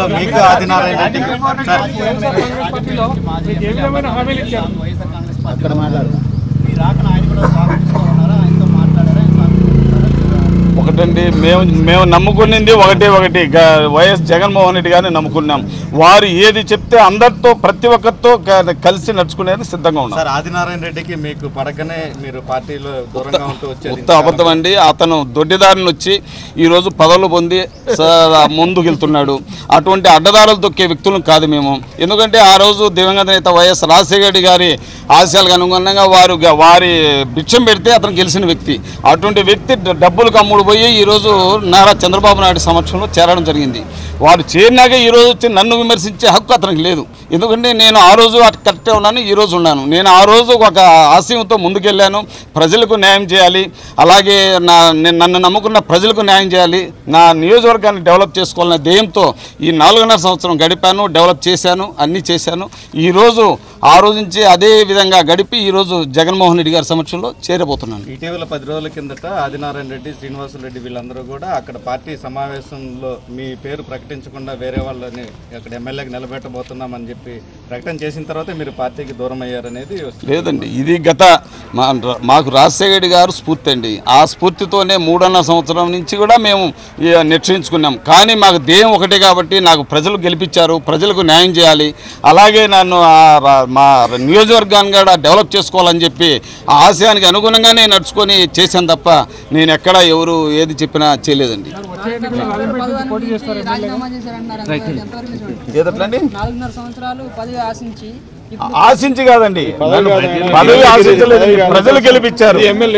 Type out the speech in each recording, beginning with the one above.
ఎన్నికల్లో మీకు ఆదినారాయణ రెడ్డి సార్ పార్టీలో మీకు ఏ విధమైన హామీలు ఇచ్చారు అక్కడ మాట్లాడు మీ రాకను ఆయన కూడా స్వాగతిస్తూ ఉన్నారా ఆయనతో మాట్లాడారా ఆయన స్వాగతిస్తున్నారా ఒకటండి మేము మేము నమ్ముకునింది ఒకటే ఒకటి గ- వైఎస్ జగన్మోహన్ రెడ్డి గారిని నమ్ముకున్నాం వారు ఏది చెప్తే అందరితో ప్రతి ఒక్కరితో క- కలిసి నడుచుకునేది సిద్ధంగా ఉన్నాం సార్ ఆదినారాయణ రెడ్డికి మీకు పడకనే మీరు పార్టీలో దూరంగా ఉంటూ వచ్చేది ఉత్త అబద్ధం అండి అతను దొడ్డిదారిని వచ్చి ఈరోజు పదవులు పొంది స- ముందుకు వెళ్తున్నాడు అటువంటి అడ్డదారులు తొక్కే వ్యక్తులను కాదు మేము ఎందుకంటే ఆ రోజు దివంగత నేత వైఎస్ రాజశేఖర రెడ్డి గారి ఆశయాలకు అనుగుణంగా వారు గ- వారి భిక్షం పెడితే అతను గెలిచిన వ్యక్తి అటువంటి వ్యక్తి డ- డబ్బులకు అమ్ముడు పోయి ఈరోజు నారా చంద్రబాబు నాయుడు సమక్షంలో చేరడం జరిగింది వారు చేరినాక ఈ రోజు వచ్చి నన్ను విమర్శించే హక్కు అతనికి లేదు ఎందుకంటే నేను ఆ రోజు అటు కరెక్టే ఉన్నాను ఈ రోజు ఉన్నాను నేను ఆ రోజు ఒక ఆశయంతో ముందుకెళ్ళాను ప్రజలకు న్యాయం చేయాలి అలాగే నా నేను నన్ను నమ్ముకున్న ప్రజలకు న్యాయం చేయాలి నా నియోజకవర్గాన్ని డెవలప్ చేసుకోవాలనే ధ్యేయంతో ఈ నాలుగున్నర సంవత్సరం గడిపాను డెవలప్ చేశాను అన్నీ చేశాను ఈరోజు ఆ రోజు నుంచి అదే విధంగా గడిపి ఈరోజు జగన్మోహన్ రెడ్డి గారి సమక్షంలో చేరబోతున్నాను ఇటీవల పది రోజుల కిందట ఆదినారాయణ రెడ్డి శ్రీనివాసులు రెడ్డి వీళ్ళందరూ కూడా అక్కడ పార్టీ సమావేశంలో మీ పేరు ప్రకటించకుండా వేరే వాళ్ళని అక్కడ ఎమ్మెల్యేకి నిలబెట్టబోతున్నామని చెప్పి ప్రకటన చేసిన తర్వాత మీరు పార్టీకి దూరం అయ్యారనేది వస్తుంది. లేదండి ఇది గత మా మాకు రాజశేఖర రెడ్డి గారు స్ఫూర్తి అండి ఆ స్ఫూర్తితోనే మూడున్నర సంవత్సరం నుంచి కూడా మేము ఈ నిశ్చయించుకున్నాం కానీ మాకు ధ్యేయం ఒకటే కాబట్టి నాకు ప్రజలు గెలిపించారు ప్రజలకు న్యాయం చేయాలి అలాగే నన్ను ఆ రా- మా నియోజకవర్గాన్ని కూడా డెవలప్ చేసుకోవాలని చెప్పి ఆ ఆశయానికి అనుగుణంగానే నడుచుకొని చేశాను తప్ప నేను ఎక్కడ ఎవరు ఏది చెప్పినా చేయలేదండి వచ్చే ఎన్నికల్లో రాజంపేట నుంచి పోటీ చేస్తారు రాజీనామా చేశారన్నారు అంత- ఎంతవరకు నిజం? ఏదండి నాలుగున్నర సంవత్సరాలు పదవి ఆశించి ఆశించి కాదండి నన్ను పదవి ఆశించలేదు ప్రజలు గెలిపించారు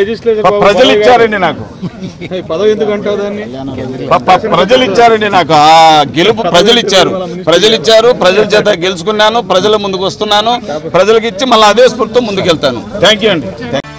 ప- ప్రజలు ఇచ్చారండి నాకు పదవి ఎందుకు అంటావు దాన్ని ప- ప- ప్రజలు ఇచ్చారండి నాకు ఆ గెలుపు ప్రజలు ఇచ్చారు ప్రజలు ఇచ్చారు ప్రజల చేత గెలుచుకున్నాను ప్రజల ముందుకు వస్తున్నాను ప్రజలకు ఇచ్చి మళ్ళీ అదే స్ఫూర్తితో ముందుకెళ్తాను థ్యాంక్ యూ అండి